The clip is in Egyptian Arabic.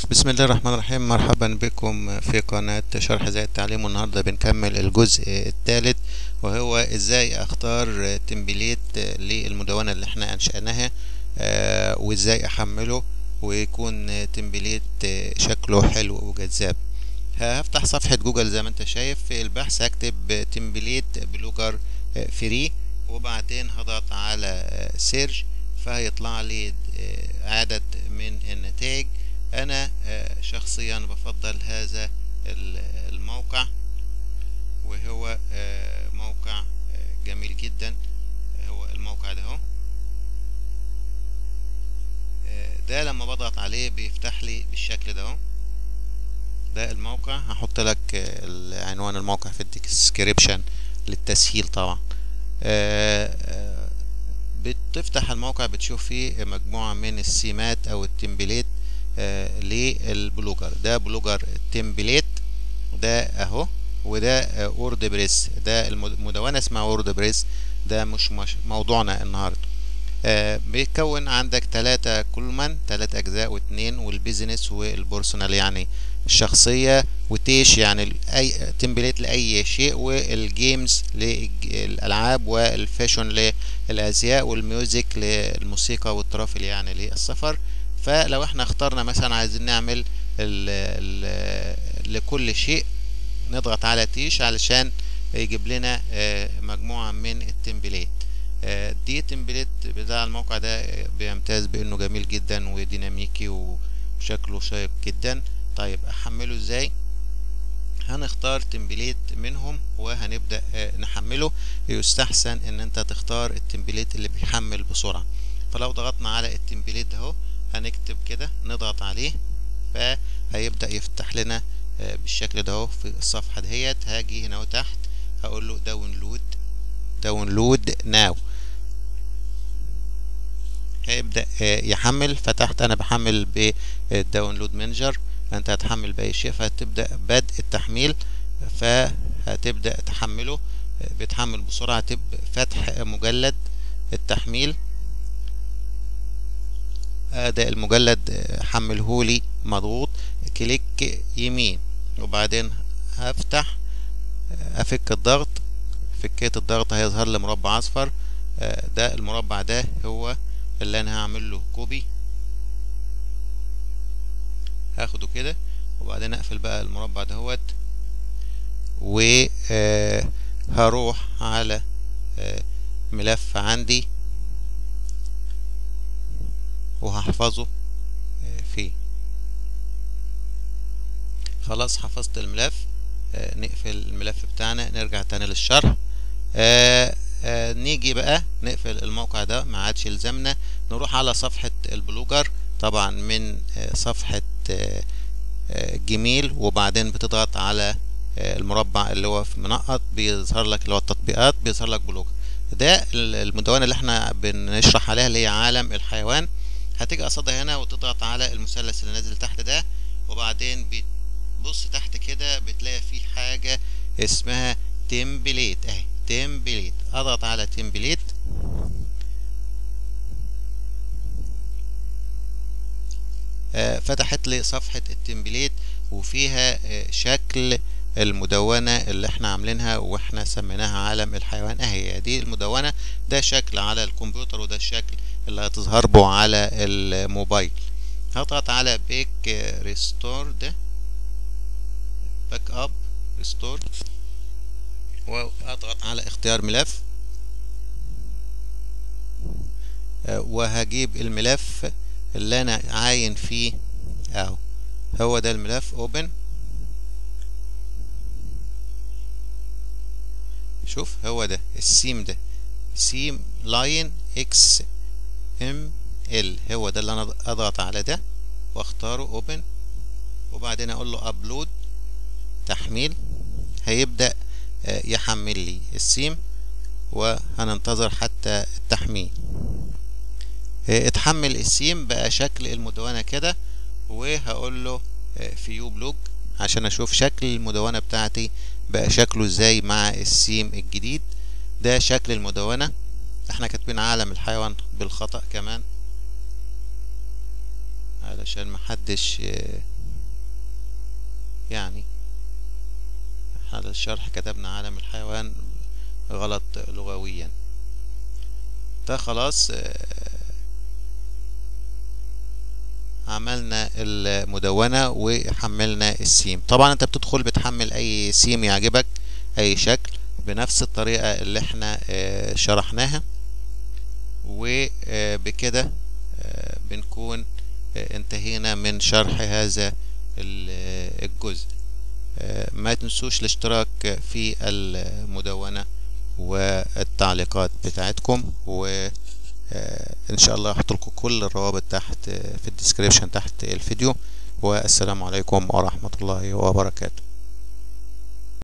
بسم الله الرحمن الرحيم مرحبا بكم في قناة شرح زي التعليم والنهاردة بنكمل الجزء الثالث وهو ازاي اختار تمبليت للمدونة اللي احنا انشأناها آه، وازاي احمله ويكون تمبليت شكله حلو وجذاب هفتح صفحة جوجل زي ما انت شايف في البحث هكتب تمبليت بلوجر فري وبعدين هضغط على سيرش فهيطلع لي عدد من النتائج انا شخصيا بفضل هذا الموقع وهو موقع جميل جدا هو الموقع ده اهو ده لما بضغط عليه بيفتح لي بالشكل ده اهو ده الموقع هحط لك عنوان الموقع في الديسكريبشن للتسهيل طبعا بتفتح الموقع بتشوف فيه مجموعة من السمات او التمبليت آه للبلوجر ده بلوجر تمبليت ده اهو وده آه وورد بريس ده المدونة اسمها وورد بريس ده مش, مش موضوعنا النهاردة آه بيتكون عندك ثلاثة كولمان ثلاثة أجزاء واثنين والبيزنس والبورسونال يعني الشخصية وتيش يعني أي تمبليت لأي شيء والجيمز للألعاب والفاشون للأزياء والميوزك للموسيقى والترافل يعني للسفر فلو احنا اخترنا مثلا عايزين نعمل ال ال لكل شيء نضغط على تيش علشان يجيب لنا مجموعة من التمبليت دي تمبليت بتاع الموقع ده بيمتاز بانه جميل جدا وديناميكي وشكله شيق جدا طيب احمله ازاي هنختار تمبليت منهم وهنبدأ نحمله يستحسن ان انت تختار التمبليت اللي بيحمل بسرعة فلو ضغطنا على التمبليت ده اهو هنكتب كده نضغط عليه فهيبدأ يفتح لنا بالشكل ده اهو في الصفحة دهيت هاجي هنا تحت هقول له داونلود داونلود ناو هيبدأ يحمل فتحت انا بحمل بالداونلود مانجر انت هتحمل باي شيء فهتبدأ بدء التحميل فهتبدأ تحمله بتحمل بسرعة تبقى فتح مجلد التحميل ده المجلد حملهولي مضغوط كليك يمين وبعدين هفتح افك الضغط فكيت الضغط هيظهر لي مربع اصفر ده المربع ده هو اللي انا هعمل له كوبي هاخده كده وبعدين اقفل بقى المربع دهوت وهروح على ملف عندي وهحفظه فيه خلاص حفظت الملف آه نقفل الملف بتاعنا نرجع تاني للشرح آه آه نيجي بقى نقفل الموقع ده ما عادش يلزمنا نروح على صفحة البلوجر طبعا من صفحة جيميل وبعدين بتضغط على المربع اللي هو في منقط بيظهر لك اللي هو التطبيقات بيظهر لك بلوجر ده المدونة اللي احنا بنشرح عليها اللي هي عالم الحيوان هتيجي قصادها هنا وتضغط على المثلث اللي نازل تحت ده وبعدين بتبص تحت كده بتلاقي في حاجة اسمها تمبليت اهي تمبليت اضغط على تمبليت آه فتحت لي صفحة التمبليت وفيها آه شكل المدونة اللي احنا عاملينها واحنا سميناها عالم الحيوان اهي دي المدونة ده شكل على الكمبيوتر وده الشكل اللي هتظهر به على الموبايل هضغط على بيك ريستور ده باك اب ريستور واضغط على اختيار ملف وهجيب الملف اللي انا عاين فيه اهو هو ده الملف اوبن شوف هو ده السيم ده سيم لاين اكس ام ال هو ده اللي انا اضغط على ده واختاره اوبن وبعدين اقول له ابلود تحميل هيبدأ يحمل لي السيم وهننتظر حتى التحميل اتحمل السيم بقى شكل المدونة كده وهقول له فيو بلوج عشان اشوف شكل المدونة بتاعتي بقى شكله ازاي مع السيم الجديد ده شكل المدونة احنا كاتبين عالم الحيوان بالخطأ كمان علشان محدش يعني احنا الشرح كتبنا عالم الحيوان غلط لغويا ده خلاص عملنا المدونة وحملنا السيم طبعا انت بتدخل بتحمل اي سيم يعجبك اي شكل بنفس الطريقة اللي احنا شرحناها وبكده بنكون انتهينا من شرح هذا الجزء ما تنسوش الاشتراك في المدونة والتعليقات بتاعتكم وإن شاء الله هحط لكم كل الروابط تحت في الديسكريبشن تحت الفيديو والسلام عليكم ورحمة الله وبركاته